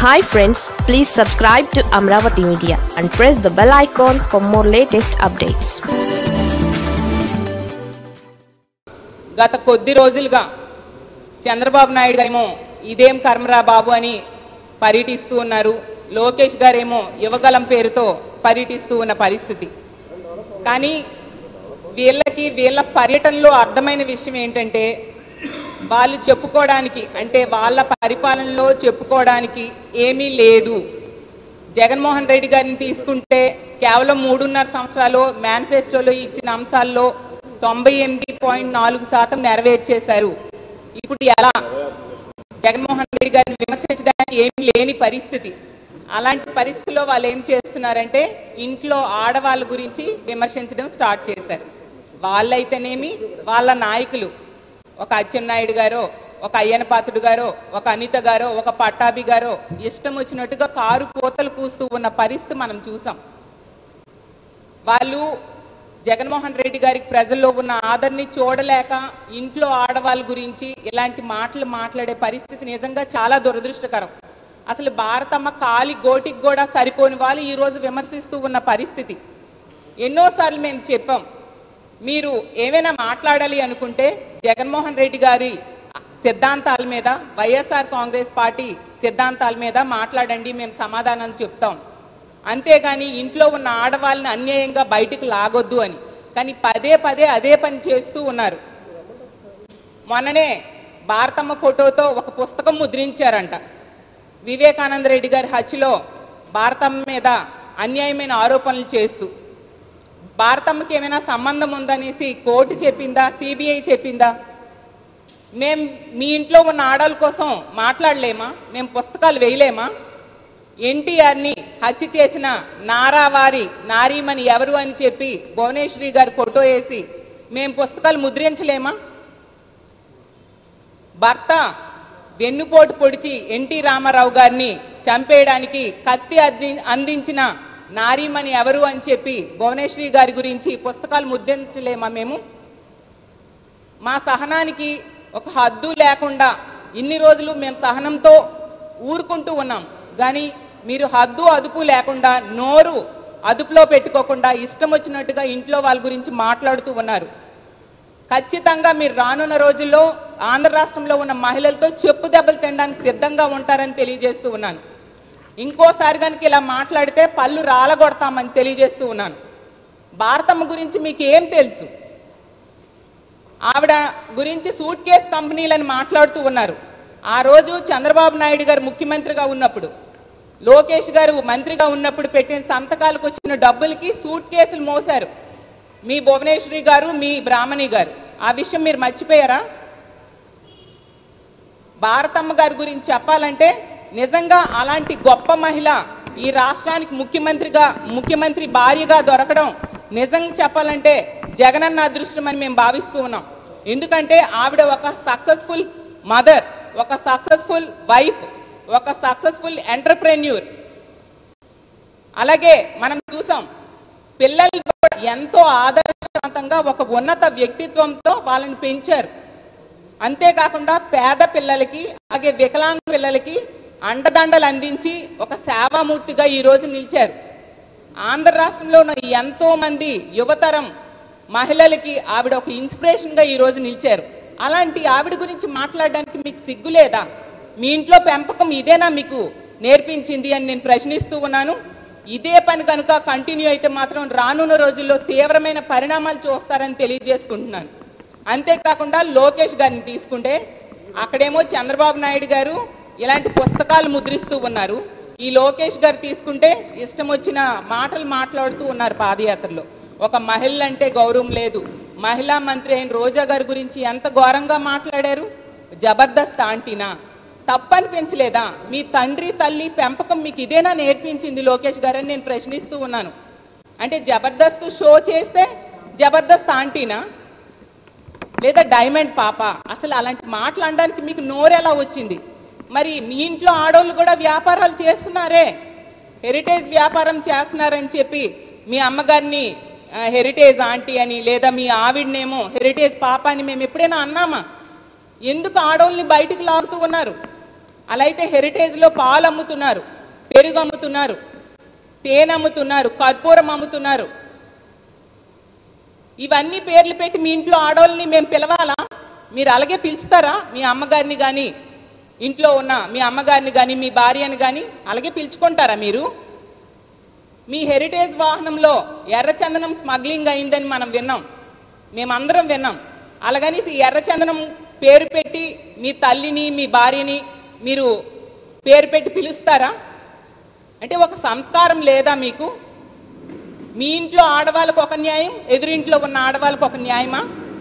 hi friends please subscribe to Amaravati media and press the bell icon for more latest updates గత కొద్ది రోజులుగా చంద్రబాబు నాయుడు గారేమో ఇదేం కర్మరా బాబు అని పర్యటిస్తూ ఉన్నారు లోకేష్ గారేమో యువగలం పేరుతో పర్యటిస్తూ ఉన్న పరిస్థితి కానీ వీళ్ళకి వీళ్ళ పర్యటనలో అర్థమైన విషయం ఏంటంటే వాళ్ళు చెప్పుకోవడానికి అంటే వాళ్ళ పరిపాలనలో చెప్పుకోవడానికి ఏమీ లేదు జగన్మోహన్ రెడ్డి గారిని తీసుకుంటే కేవలం మూడున్నర సంవత్సరాలు మేనిఫెస్టోలో ఇచ్చిన అంశాల్లో తొంభై ఎనిమిది పాయింట్ నాలుగు శాతం నెరవేర్చేశారు ఇప్పుడు ఎలా జగన్మోహన్ రెడ్డి గారిని విమర్శించడానికి ఏమీ లేని పరిస్థితి అలాంటి పరిస్థితిలో వాళ్ళు ఏం చేస్తున్నారంటే ఇంట్లో ఆడవాళ్ళ గురించి విమర్శించడం స్టార్ట్ చేశారు వాళ్ళైతేనేమి వాళ్ళ నాయకులు ఒక అచ్చెన్నాయుడు గారో ఒక అయ్యన పాత్రుడు గారో ఒక అనిత గారో ఒక పట్టాభి గారో ఇష్టం వచ్చినట్టుగా కారు కోతలు కూస్తూ ఉన్న పరిస్థితి మనం చూసాం వాళ్ళు జగన్మోహన్ రెడ్డి గారికి ప్రజల్లో ఉన్న ఆదరణని చూడలేక ఇంట్లో ఆడవాళ్ళ గురించి ఇలాంటి మాటలు మాట్లాడే పరిస్థితి నిజంగా చాలా దురదృష్టకరం అసలు భారతమ్మ కాలి గోటికి కూడా సరిపోని వాళ్ళు ఈరోజు విమర్శిస్తూ ఉన్న పరిస్థితి ఎన్నోసార్లు మేము చెప్పాం మీరు ఏమైనా మాట్లాడాలి అనుకుంటే జగన్మోహన్ రెడ్డి గారి సిద్ధాంతాల మీద వైఎస్ఆర్ కాంగ్రెస్ పార్టీ సిద్ధాంతాల మీద మాట్లాడండి మేము సమాధానం చెప్తాం అంతేగాని ఇంట్లో ఉన్న ఆడవాళ్ళని అన్యాయంగా బయటికి లాగొద్దు అని కానీ పదే పదే అదే పని చేస్తూ ఉన్నారు మొన్ననే భారతమ్మ ఫోటోతో ఒక పుస్తకం ముద్రించారంట వివేకానంద రెడ్డి గారి హత్యలో భారతమ్మ మీద అన్యాయమైన ఆరోపణలు చేస్తూ భారతమ్మకి ఏమైనా సంబంధం ఉందనేసి కోర్టు చెప్పిందా సిబిఐ చెప్పిందా మేం మీ ఇంట్లో ఉన్న ఆడవాళ్ళ కోసం మాట్లాడలేమా మేము పుస్తకాలు వేయలేమా ఎన్టీఆర్ని హత్య చేసిన నారావారి నారీమణి ఎవరు అని చెప్పి భువనేశ్వరి గారి ఫోటో వేసి మేము పుస్తకాలు ముద్రించలేమా భర్త వెన్నుపోటు పొడిచి ఎన్టీ రామారావు గారిని చంపేయడానికి కత్తి అంది అందించిన నారీమణి ఎవరు అని చెప్పి భువనేశ్వరి గారి గురించి పుస్తకాలు ముద్రించలేమా మేము మా సహనానికి ఒక హద్దు లేకుండా ఇన్ని రోజులు మేము సహనంతో ఊరుకుంటూ ఉన్నాం కానీ మీరు హద్దు అదుపు లేకుండా నోరు అదుపులో పెట్టుకోకుండా ఇష్టం వచ్చినట్టుగా ఇంట్లో వాళ్ళ గురించి మాట్లాడుతూ ఉన్నారు ఖచ్చితంగా మీరు రానున్న రోజుల్లో ఆంధ్ర రాష్ట్రంలో ఉన్న మహిళలతో చెప్పు దెబ్బలు తినడానికి సిద్ధంగా ఉంటారని తెలియజేస్తూ ఉన్నాను ఇంకోసారి కనుక ఇలా మాట్లాడితే పళ్ళు రాలగొడతామని తెలియజేస్తూ ఉన్నాను భారతమ్మ గురించి మీకు ఏం తెలుసు ఆవిడ గురించి సూట్ కేస్ కంపెనీలని మాట్లాడుతూ ఉన్నారు ఆ రోజు చంద్రబాబు నాయుడు గారు ముఖ్యమంత్రిగా ఉన్నప్పుడు లోకేష్ గారు మంత్రిగా ఉన్నప్పుడు పెట్టిన సంతకాలకు వచ్చిన డబ్బులకి సూట్ కేసులు మోసారు మీ భువనేశ్వరి గారు మీ బ్రాహ్మణి గారు ఆ విషయం మీరు మర్చిపోయారా భారతమ్మ గారి గురించి చెప్పాలంటే నిజంగా అలాంటి గొప్ప మహిళ ఈ రాష్ట్రానికి ముఖ్యమంత్రిగా ముఖ్యమంత్రి భార్యగా దొరకడం నిజంగా చెప్పాలంటే జగనన్న అదృష్టం అని మేము భావిస్తూ ఉన్నాం ఎందుకంటే ఆవిడ ఒక సక్సెస్ఫుల్ మదర్ ఒక సక్సెస్ఫుల్ వైఫ్ ఒక సక్సెస్ఫుల్ ఎంటర్ప్రెన్యూర్ అలాగే మనం చూసాం పిల్లలు కూడా ఎంతో ఆదర్శవంతంగా ఒక ఉన్నత వ్యక్తిత్వంతో వాళ్ళని పెంచారు అంతేకాకుండా పేద పిల్లలకి అలాగే వికలాంగ పిల్లలకి అండదండలు అందించి ఒక సేవామూర్తిగా ఈరోజు నిలిచారు ఆంధ్ర రాష్ట్రంలో ఉన్న ఎంతో మంది యువతరం మహిళలకి ఆవిడ ఒక ఇన్స్పిరేషన్గా ఈరోజు నిలిచారు అలాంటి ఆవిడ గురించి మాట్లాడడానికి మీకు సిగ్గు లేదా మీ ఇంట్లో పెంపకం ఇదేనా మీకు నేర్పించింది అని నేను ప్రశ్నిస్తూ ఉన్నాను ఇదే పని కనుక కంటిన్యూ అయితే మాత్రం రానున్న రోజుల్లో తీవ్రమైన పరిణామాలు చూస్తారని తెలియజేసుకుంటున్నాను అంతేకాకుండా లోకేష్ గారిని తీసుకుంటే అక్కడేమో చంద్రబాబు నాయుడు గారు ఇలాంటి పుస్తకాలు ముద్రిస్తూ ఉన్నారు ఈ లోకేష్ గారు తీసుకుంటే ఇష్టం వచ్చిన మాటలు మాట్లాడుతూ ఉన్నారు పాదయాత్రలో ఒక మహిళ అంటే గౌరవం లేదు మహిళా మంత్రి అయిన రోజా గారి గురించి ఎంత ఘోరంగా మాట్లాడారు జబర్దస్త్ ఆంటీనా తప్పనిపించలేదా మీ తండ్రి తల్లి పెంపకం మీకు ఇదేనా నేర్పించింది లోకేష్ గారని నేను ప్రశ్నిస్తూ ఉన్నాను అంటే జబర్దస్త్ షో చేస్తే జబర్దస్త్ ఆంటీనా లేదా డైమండ్ పాప అసలు అలాంటి మాటలు అనడానికి మీకు నోరు ఎలా వచ్చింది మరి మీ ఇంట్లో ఆడవాళ్ళు కూడా వ్యాపారాలు చేస్తున్నారే హెరిటేజ్ వ్యాపారం చేస్తున్నారని చెప్పి మీ అమ్మగారిని ఆ, హెరిటేజ్ ఆంటీ అని లేదా మీ ఆవిడనేమో హెరిటేజ్ పాప అని మేము ఎప్పుడైనా అన్నామా ఎందుకు ఆడవాళ్ళని బయటికి లాగుతూ ఉన్నారు అలా అయితే హెరిటేజ్లో పాలు అమ్ముతున్నారు పెరుగు అమ్ముతున్నారు తేనె అమ్ముతున్నారు కర్పూరం అమ్ముతున్నారు ఇవన్నీ పేర్లు పెట్టి మీ ఇంట్లో ఆడవాళ్ళని మేము పిలవాలా మీరు అలాగే పిలుస్తారా మీ అమ్మగారిని కానీ ఇంట్లో ఉన్న మీ అమ్మగారిని కానీ మీ భార్యని కానీ అలాగే పిలుచుకుంటారా మీరు మీ హెరిటేజ్ వాహనంలో ఎర్రచందనం స్మగ్లింగ్ అయిందని మనం విన్నాం మేమందరం విన్నాం అలాగని ఈ ఎర్రచందనం పేరు పెట్టి మీ తల్లిని మీ భార్యని మీరు పేరు పెట్టి పిలుస్తారా అంటే ఒక సంస్కారం లేదా మీకు మీ ఇంట్లో ఆడవాళ్ళకు ఒక న్యాయం ఎదురింట్లో ఉన్న ఆడవాళ్ళకు ఒక న్యాయమా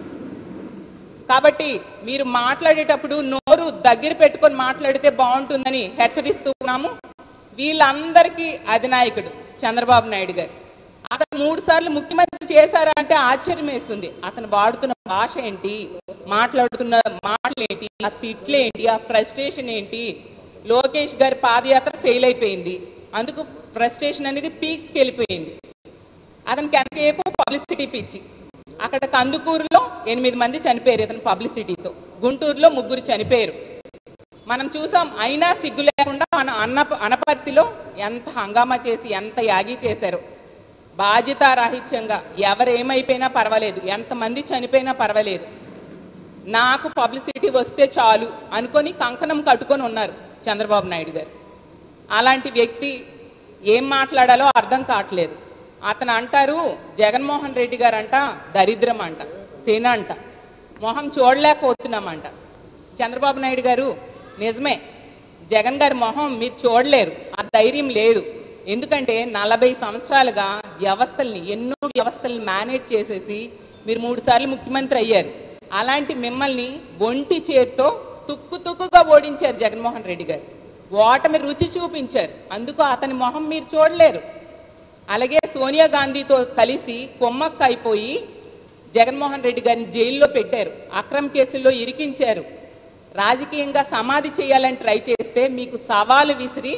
కాబట్టి మీరు మాట్లాడేటప్పుడు నోరు దగ్గర పెట్టుకొని మాట్లాడితే బాగుంటుందని హెచ్చరిస్తూ ఉన్నాము వీళ్ళందరికీ అధినాయకుడు చంద్రబాబు నాయుడు గారు అతను మూడు సార్లు ముఖ్యమంత్రి చేశారా అంటే ఆశ్చర్యం వేస్తుంది అతను వాడుతున్న భాష ఏంటి మాట్లాడుతున్న మాటలు ఏంటి ఆ తిట్లు ఏంటి ఆ ఫ్రస్ట్రేషన్ ఏంటి లోకేష్ గారి పాదయాత్ర ఫెయిల్ అయిపోయింది అందుకు ఫ్రస్ట్రేషన్ అనేది పీక్స్కి వెళ్ళిపోయింది అతనికి ఎంతసేపు పబ్లిసిటీ పిచ్చి అక్కడ కందుకూరులో ఎనిమిది మంది చనిపోయారు ఇతను పబ్లిసిటీతో గుంటూరులో ముగ్గురు చనిపోయారు మనం చూసాం అయినా సిగ్గు లేకుండా మన అన్న అనపర్తిలో ఎంత హంగామా చేసి ఎంత యాగి చేశారు బాధ్యతారాహిత్యంగా ఎవరు ఏమైపోయినా పర్వాలేదు ఎంతమంది చనిపోయినా పర్వాలేదు నాకు పబ్లిసిటీ వస్తే చాలు అనుకొని కంకణం కట్టుకొని ఉన్నారు చంద్రబాబు నాయుడు గారు అలాంటి వ్యక్తి ఏం మాట్లాడాలో అర్థం కావట్లేదు అతను అంటారు జగన్మోహన్ రెడ్డి గారు అంట దరిద్రం అంట సేన అంట మొహం చూడలేకపోతున్నామంట చంద్రబాబు నాయుడు గారు నిజమే జగన్ గారి మొహం మీరు చూడలేరు ఆ ధైర్యం లేదు ఎందుకంటే నలభై సంవత్సరాలుగా వ్యవస్థల్ని ఎన్నో వ్యవస్థల్ని మేనేజ్ చేసేసి మీరు మూడు సార్లు ముఖ్యమంత్రి అయ్యారు అలాంటి మిమ్మల్ని ఒంటి చేత్తో తుక్కు తుక్కుగా ఓడించారు జగన్మోహన్ రెడ్డి గారు ఓటమి రుచి చూపించారు అందుకు అతని మొహం మీరు చూడలేరు అలాగే సోనియా గాంధీతో కలిసి కొమ్మక్క అయిపోయి జగన్మోహన్ రెడ్డి గారిని జైల్లో పెట్టారు అక్రమ్ కేసుల్లో ఇరికించారు రాజకీయంగా సమాధి చేయాలని ట్రై చేస్తే మీకు సవాలు విసిరి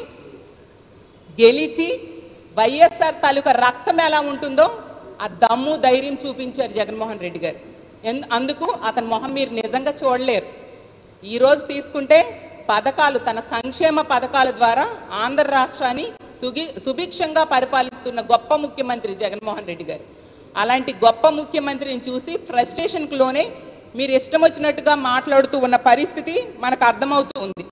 గెలిచి వైఎస్ఆర్ తాలూకా రక్తం ఎలా ఉంటుందో ఆ దమ్ము ధైర్యం చూపించారు జగన్మోహన్ రెడ్డి గారు ఎన్- అందుకు అతని మొహం మీరు నిజంగా చూడలేరు ఈరోజు తీసుకుంటే పథకాలు తన సంక్షేమ పథకాల ద్వారా ఆంధ్ర రాష్ట్రాన్ని సుగి సుభిక్షంగా పరిపాలిస్తున్న గొప్ప ముఖ్యమంత్రి జగన్మోహన్ రెడ్డి గారు అలాంటి గొప్ప ముఖ్యమంత్రిని చూసి ఫ్రస్ట్రేషన్కి లోనే మీరు ఇష్టం వచ్చినట్టుగా మాట్లాడుతూ ఉన్న పరిస్థితి మనకు అర్థమవుతూ ఉంది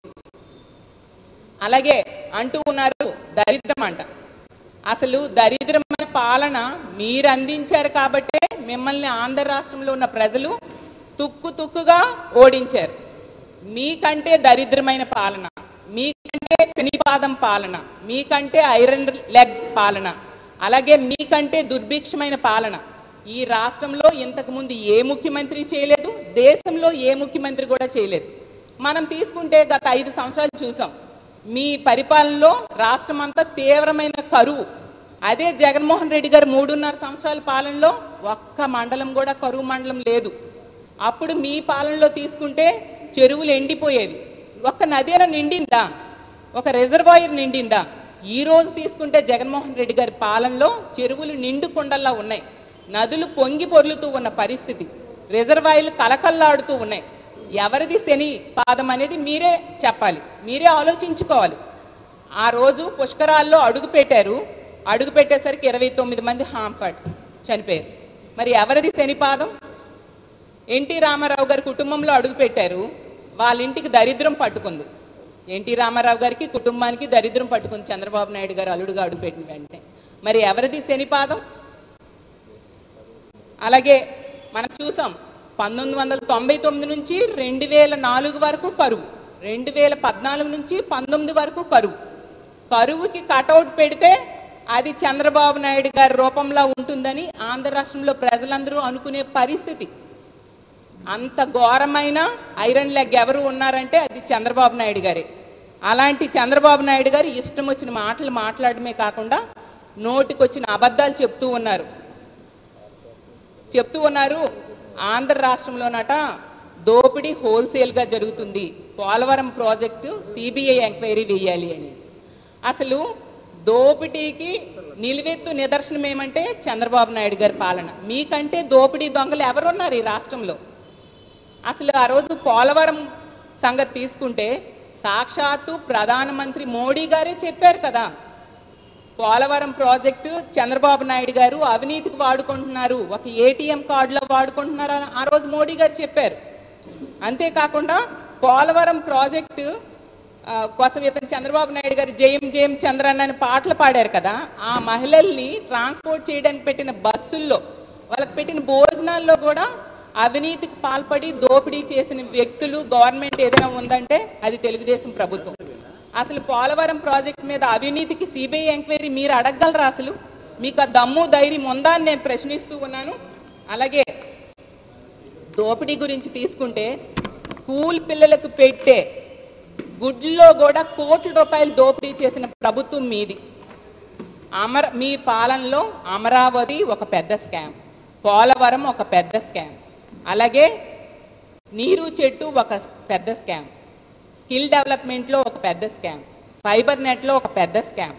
అలాగే అంటూ ఉన్నారు దరిద్రం అంట అసలు దరిద్రమైన పాలన మీరు అందించారు కాబట్టే మిమ్మల్ని ఆంధ్ర రాష్ట్రంలో ఉన్న ప్రజలు తుక్కు తుక్కుగా ఓడించారు మీకంటే దరిద్రమైన పాలన మీకంటే శనిపాదం పాలన మీకంటే ఐరన్ లెగ్ పాలన అలాగే మీకంటే దుర్భిక్షమైన పాలన ఈ రాష్ట్రంలో ఇంతకుముందు ఏ ముఖ్యమంత్రి చేయలేదు దేశంలో ఏ ముఖ్యమంత్రి కూడా చేయలేదు మనం తీసుకుంటే గత ఐదు సంవత్సరాలు చూసాం మీ పరిపాలనలో రాష్ట్రం అంతా తీవ్రమైన కరువు అదే జగన్మోహన్ రెడ్డి గారు మూడున్నర సంవత్సరాల పాలనలో ఒక్క మండలం కూడా కరువు మండలం లేదు అప్పుడు మీ పాలనలో తీసుకుంటే చెరువులు ఎండిపోయేవి ఒక్క నదేన నిండిందా ఒక రిజర్వాయర్ నిండిందా ఈ రోజు తీసుకుంటే జగన్మోహన్ రెడ్డి గారి పాలనలో చెరువులు నిండు కొండల్లా ఉన్నాయి నదులు పొంగి పొర్లుతూ ఉన్న పరిస్థితి రిజర్వాయర్లు కలకల్లాడుతూ ఉన్నాయి ఎవరిది శని పాదం అనేది మీరే చెప్పాలి మీరే ఆలోచించుకోవాలి ఆ రోజు పుష్కరాల్లో అడుగు పెట్టారు అడుగు పెట్టేసరికి ఇరవై తొమ్మిది మంది హాంఫర్డ్ చనిపోయారు మరి ఎవరిది శని పాదం ఎన్టీ రామారావు గారి కుటుంబంలో అడుగు పెట్టారు వాళ్ళ ఇంటికి దరిద్రం పట్టుకుంది ఎన్టీ రామారావు గారికి కుటుంబానికి దరిద్రం పట్టుకుంది చంద్రబాబు నాయుడు గారు అల్లుడుగా అడుగుపెట్టిన వెంటనే మరి ఎవరిది శనిపాదం అలాగే మనం చూసాం పంతొమ్మిది వందల తొంభై తొమ్మిది నుంచి రెండు వేల నాలుగు వరకు కరువు రెండు వేల పద్నాలుగు నుంచి పంతొమ్మిది వరకు కరువు కరువుకి కటౌట్ పెడితే అది చంద్రబాబు నాయుడు గారి రూపంలో ఉంటుందని ఆంధ్ర రాష్ట్రంలో ప్రజలందరూ అనుకునే పరిస్థితి అంత ఘోరమైన ఐరన్ లెగ్ ఎవరు ఉన్నారంటే అది చంద్రబాబు నాయుడు గారే అలాంటి చంద్రబాబు నాయుడు గారు ఇష్టం వచ్చిన మాటలు మాట్లాడమే కాకుండా నోటికొచ్చిన అబద్ధాలు చెప్తూ ఉన్నారు చెప్తూ ఉన్నారు ఆంధ్ర రాష్ట్రంలోనట దోపిడీ హోల్సేల్గా జరుగుతుంది పోలవరం ప్రాజెక్టు సిబిఐ ఎంక్వైరీ వేయాలి అనేసి అసలు దోపిడీకి నిలువెత్తు నిదర్శనం ఏమంటే చంద్రబాబు నాయుడు గారి పాలన మీకంటే దోపిడీ దొంగలు ఎవరున్నారు ఈ రాష్ట్రంలో అసలు ఆ రోజు పోలవరం సంగతి తీసుకుంటే సాక్షాత్తు ప్రధానమంత్రి మోడీ గారే చెప్పారు కదా పోలవరం ప్రాజెక్టు చంద్రబాబు నాయుడు గారు అవినీతికి వాడుకుంటున్నారు ఒక ఏటీఎం కార్డులో వాడుకుంటున్నారు అని ఆ రోజు మోడీ గారు చెప్పారు అంతేకాకుండా పోలవరం ప్రాజెక్టు ఆ, కోసం ఇతను చంద్రబాబు నాయుడు గారు జయం జయం చంద్రన్న అని పాటలు పాడారు కదా ఆ మహిళల్ని ట్రాన్స్పోర్ట్ చేయడానికి పెట్టిన బస్సుల్లో వాళ్ళకి పెట్టిన భోజనాల్లో కూడా అవినీతికి పాల్పడి దోపిడీ చేసిన వ్యక్తులు గవర్నమెంట్ ఏదైనా ఉందంటే అది తెలుగుదేశం ప్రభుత్వం అసలు పోలవరం ప్రాజెక్ట్ మీద అవినీతికి సిబిఐ ఎంక్వైరీ మీరు అడగగలరా అసలు మీకు ఆ దమ్ము ధైర్యం ఉందా అని నేను ప్రశ్నిస్తూ ఉన్నాను అలాగే దోపిడీ గురించి తీసుకుంటే స్కూల్ పిల్లలకు పెట్టే గుడ్లో కూడా కోట్ల రూపాయలు దోపిడీ చేసిన ప్రభుత్వం మీది అమర మీ పాలనలో అమరావతి ఒక పెద్ద స్కామ్ పోలవరం ఒక పెద్ద స్కామ్ అలాగే నీరు చెట్టు ఒక స్- పెద్ద స్కామ్ స్కిల్ డెవలప్మెంట్లో ఒక పెద్ద స్కామ్ ఫైబర్ నెట్లో ఒక పెద్ద స్కామ్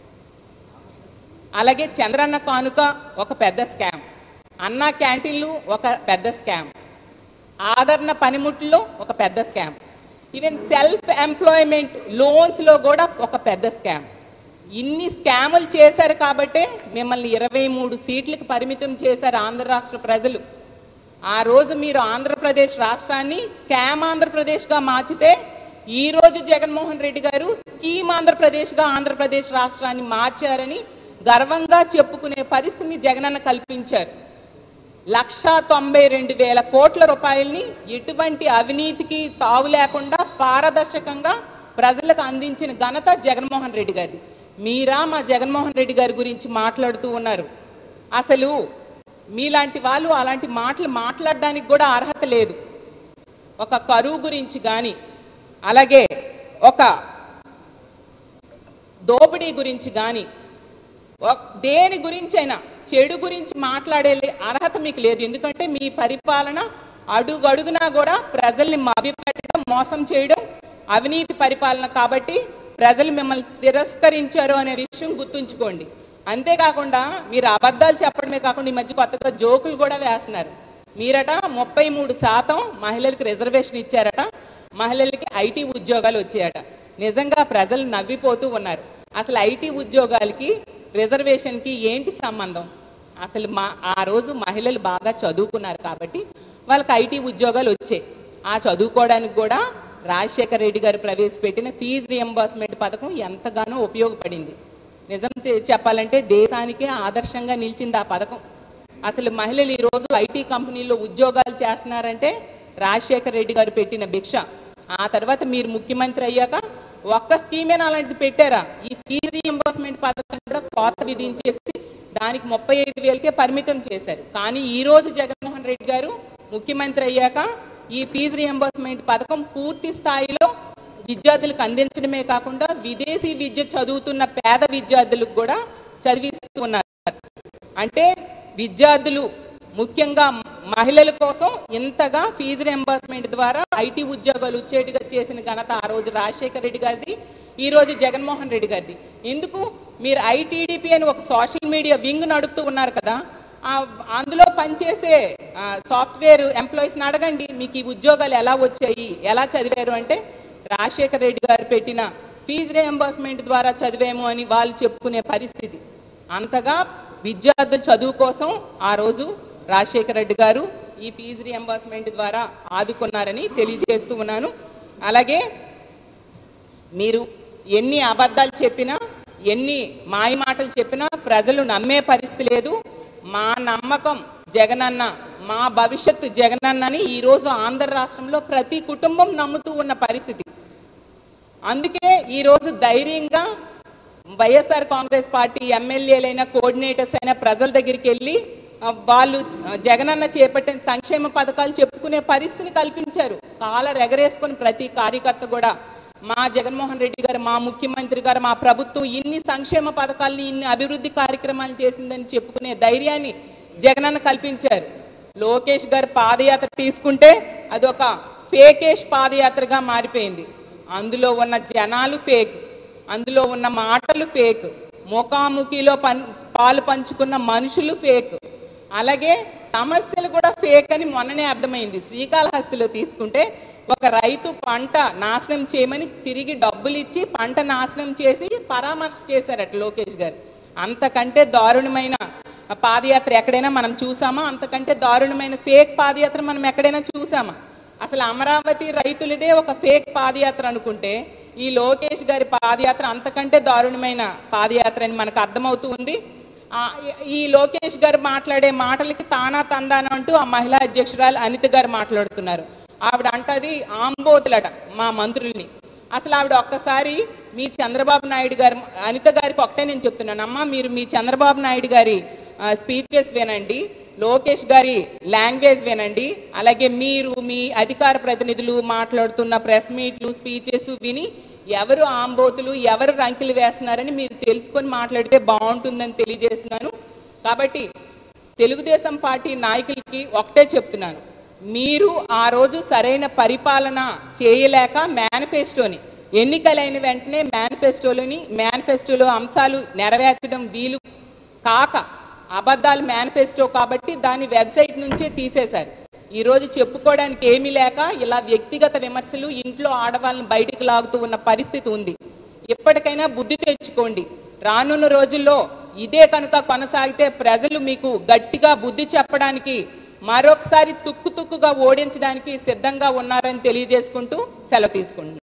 అలాగే చంద్రన్న కానుక ఒక పెద్ద స్కామ్ అన్నా క్యాంటీన్లు ఒక పెద్ద స్కామ్ ఆదరణ పనిముట్లు ఒక పెద్ద స్కామ్ ఈవెన్ సెల్ఫ్ ఎంప్లాయ్మెంట్ లోన్స్లో కూడా ఒక పెద్ద స్కామ్ ఇన్ని స్కాములు చేశారు కాబట్టే మిమ్మల్ని ఇరవై మూడు సీట్లకు పరిమితం చేశారు ఆంధ్ర రాష్ట్ర ప్రజలు ఆ రోజు మీరు ఆంధ్రప్రదేశ్ రాష్ట్రాన్ని స్కామ్ ఆంధ్రప్రదేశ్గా మార్చితే ఈ రోజు జగన్మోహన్ రెడ్డి గారు స్కీమ్ ఆంధ్రప్రదేశ్గా ఆంధ్రప్రదేశ్ రాష్ట్రాన్ని మార్చారని గర్వంగా చెప్పుకునే పరిస్థితిని జగనన్న కల్పించారు లక్షా తొంభై రెండు వేల కోట్ల రూపాయల్ని ఎటువంటి అవినీతికి తావు లేకుండా పారదర్శకంగా ప్రజలకు అందించిన ఘనత జగన్మోహన్ రెడ్డి గారి మీరా మా జగన్మోహన్ రెడ్డి గారి గురించి మాట్లాడుతూ ఉన్నారు అసలు మీలాంటి వాళ్ళు అలాంటి మాటలు మాట్లాడడానికి కూడా అర్హత లేదు ఒక కరువు గురించి కానీ అలాగే ఒక దోపిడీ గురించి కానీ ఒక్- దేని గురించైనా చెడు గురించి మాట్లాడే లే- అర్హత మీకు లేదు ఎందుకంటే మీ పరిపాలన అడుగు అడుగునా కూడా ప్రజల్ని మభ్యపెట్టడం మోసం చేయడం అవినీతి పరిపాలన కాబట్టి ప్రజలు మిమ్మల్ని తిరస్కరించారు అనే విషయం గుర్తుంచుకోండి అంతేకాకుండా మీరు అబద్ధాలు చెప్పడమే కాకుండా ఈ మధ్య కొత్తగా జోకులు కూడా వేస్తున్నారు మీరట ముప్పై మూడు శాతం మహిళలకు రిజర్వేషన్ ఇచ్చారట మహిళలకి ఐటీ ఉద్యోగాలు వచ్చాయట నిజంగా ప్రజలు నవ్విపోతూ ఉన్నారు అసలు ఐటీ ఉద్యోగాలకి రిజర్వేషన్కి ఏంటి సంబంధం అసలు మా ఆ రోజు మహిళలు బాగా చదువుకున్నారు కాబట్టి వాళ్ళకి ఐటీ ఉద్యోగాలు వచ్చాయి ఆ చదువుకోవడానికి కూడా రాజశేఖర రెడ్డి గారు ప్రవేశపెట్టిన ఫీజు రియంబర్స్మెంట్ పథకం ఎంతగానో ఉపయోగపడింది నిజం తె- చెప్పాలంటే దేశానికే ఆదర్శంగా నిలిచింది ఆ పథకం అసలు మహిళలు ఈరోజు ఐటీ కంపెనీల్లో ఉద్యోగాలు చేస్తున్నారంటే రాజశేఖర రెడ్డి గారు పెట్టిన భిక్ష ఆ తర్వాత మీరు ముఖ్యమంత్రి అయ్యాక ఒక్క స్కీమేనా అలాంటిది పెట్టారా ఈ ఫీజు రీఎంబర్స్మెంట్ పథకం కూడా కోత విధించేసి దానికి ముప్పై ఐదు వేలకే పరిమితం చేశారు కానీ ఈ రోజు జగన్మోహన్ రెడ్డి గారు ముఖ్యమంత్రి అయ్యాక ఈ ఫీజు రియంబర్స్మెంట్ పథకం పూర్తి స్థాయిలో విద్యార్థులకు అందించడమే కాకుండా విదేశీ విద్య చదువుతున్న పేద విద్యార్థులకు కూడా చదివిస్తూ ఉన్నారు అంటే విద్యార్థులు ముఖ్యంగా మహిళల కోసం ఇంతగా ఫీజు రియంబర్స్మెంట్ ద్వారా ఐటీ ఉద్యోగాలు వచ్చేట్టుగా చేసిన ఘనత ఆ రోజు రాజశేఖర రెడ్డి గారిది ఈ రోజు జగన్మోహన్ రెడ్డి గారిది ఎందుకు మీరు ఐటీడీపీ అని ఒక సోషల్ మీడియా వింగ్ నడుపుతూ ఉన్నారు కదా ఆ అందులో పనిచేసే ఆ, సాఫ్ట్వేర్ ఎంప్లాయీస్ని అడగండి మీకు ఈ ఉద్యోగాలు ఎలా వచ్చాయి ఎలా చదివారు అంటే రాజశేఖర రెడ్డి గారు పెట్టిన ఫీజు రియంబర్స్మెంట్ ద్వారా చదివాము అని వాళ్ళు చెప్పుకునే పరిస్థితి అంతగా విద్యార్థుల చదువు కోసం ఆ రోజు రాజశేఖర రెడ్డి గారు ఈ ఫీజు రియంబర్స్మెంట్ ద్వారా ఆదుకున్నారని తెలియజేస్తూ ఉన్నాను అలాగే మీరు ఎన్ని అబద్ధాలు చెప్పినా ఎన్ని మాయ మాటలు చెప్పినా ప్రజలు నమ్మే పరిస్థితి లేదు మా నమ్మకం జగనన్న మా భవిష్యత్తు జగనన్నని ఈరోజు ఆంధ్ర రాష్ట్రంలో ప్రతి కుటుంబం నమ్ముతూ ఉన్న పరిస్థితి అందుకే ఈరోజు ధైర్యంగా వైఎస్ఆర్ కాంగ్రెస్ పార్టీ ఎమ్మెల్యేలైన కోఆర్డినేటర్స్ అయినా ప్రజల దగ్గరికి వెళ్ళి ఆ, వాళ్ళు ఆ, జగనన్న చేపట్టిన సంక్షేమ పథకాలు చెప్పుకునే పరిస్థితిని కల్పించారు కాలర్ ఎగరేసుకొని ప్రతి కార్యకర్త కూడా మా జగన్మోహన్ రెడ్డి గారు మా ముఖ్యమంత్రి గారు మా ప్రభుత్వం ఇన్ని సంక్షేమ పథకాలని ఇన్ని అభివృద్ధి కార్యక్రమాలు చేసిందని చెప్పుకునే ధైర్యాన్ని జగనన్న కల్పించారు లోకేష్ గారు పాదయాత్ర తీసుకుంటే అదొక ఫేకేష్ పాదయాత్రగా మారిపోయింది అందులో ఉన్న జనాలు ఫేక్ అందులో ఉన్న మాటలు ఫేక్ ముఖాముఖిలో పన్ పాలు పంచుకున్న మనుషులు ఫేక్ అలాగే సమస్యలు కూడా ఫేక్ అని మొన్ననే అర్థమైంది శ్రీకాళహస్తిలో తీసుకుంటే ఒక రైతు పంట నాశనం చేయమని తిరిగి డబ్బులు ఇచ్చి పంట నాశనం చేసి పరామర్శ చేశారట లోకేష్ గారు అంతకంటే దారుణమైన పాదయాత్ర ఎక్కడైనా మనం చూసామా అంతకంటే దారుణమైన ఫేక్ పాదయాత్ర మనం ఎక్కడైనా చూసామా అసలు అమరావతి రైతులదే ఒక ఫేక్ పాదయాత్ర అనుకుంటే ఈ లోకేష్ గారి పాదయాత్ర అంతకంటే దారుణమైన పాదయాత్ర అని మనకు అర్థమవుతూ ఉంది ఆ, ఈ- ఈ లోకేష్ గారు మాట్లాడే మాటలకి తానా తందాన అంటూ ఆ మహిళా అధ్యక్షురాలు అనిత గారు మాట్లాడుతున్నారు ఆవిడ అంటది ఆంబోతులట మా మంత్రుల్ని అసలు ఆవిడ ఒక్కసారి మీ చంద్రబాబు నాయుడు గారు అనిత గారికి ఒకటే నేను చెప్తున్నాను అమ్మా మీరు మీ చంద్రబాబు నాయుడు గారి స్పీచెస్ వినండి లోకేష్ గారి లాంగ్వేజ్ వినండి అలాగే మీరు మీ అధికార ప్రతినిధులు మాట్లాడుతున్న ప్రెస్ మీట్లు స్పీచెస్ విని ఎవరు ఆంబోతులు ఎవరు రంకిలు వేస్తున్నారని మీరు తెలుసుకొని మాట్లాడితే బాగుంటుందని తెలియజేస్తున్నాను కాబట్టి తెలుగుదేశం పార్టీ నాయకులకి ఒకటే చెప్తున్నాను మీరు ఆ రోజు సరైన పరిపాలన చేయలేక మేనిఫెస్టోని ఎన్నికలైన వెంటనే మేనిఫెస్టోలోని మేనిఫెస్టోలో అంశాలు నెరవేర్చడం వీలు కాక అబద్ధాలు మేనిఫెస్టో కాబట్టి దాన్ని వెబ్సైట్ నుంచే తీసేశారు ఈరోజు చెప్పుకోవడానికి ఏమీ లేక ఇలా వ్యక్తిగత విమర్శలు ఇంట్లో ఆడవాళ్ళని బయటికి లాగుతూ ఉన్న పరిస్థితి ఉంది ఇప్పటికైనా బుద్ధి తెచ్చుకోండి రానున్న రోజుల్లో ఇదే కనుక కొనసాగితే ప్రజలు మీకు గట్టిగా బుద్ధి చెప్పడానికి మరొకసారి తుక్కు తుక్కుగా ఓడించడానికి సిద్ధంగా ఉన్నారని తెలియజేసుకుంటూ సెలవు తీసుకుంటున్నాను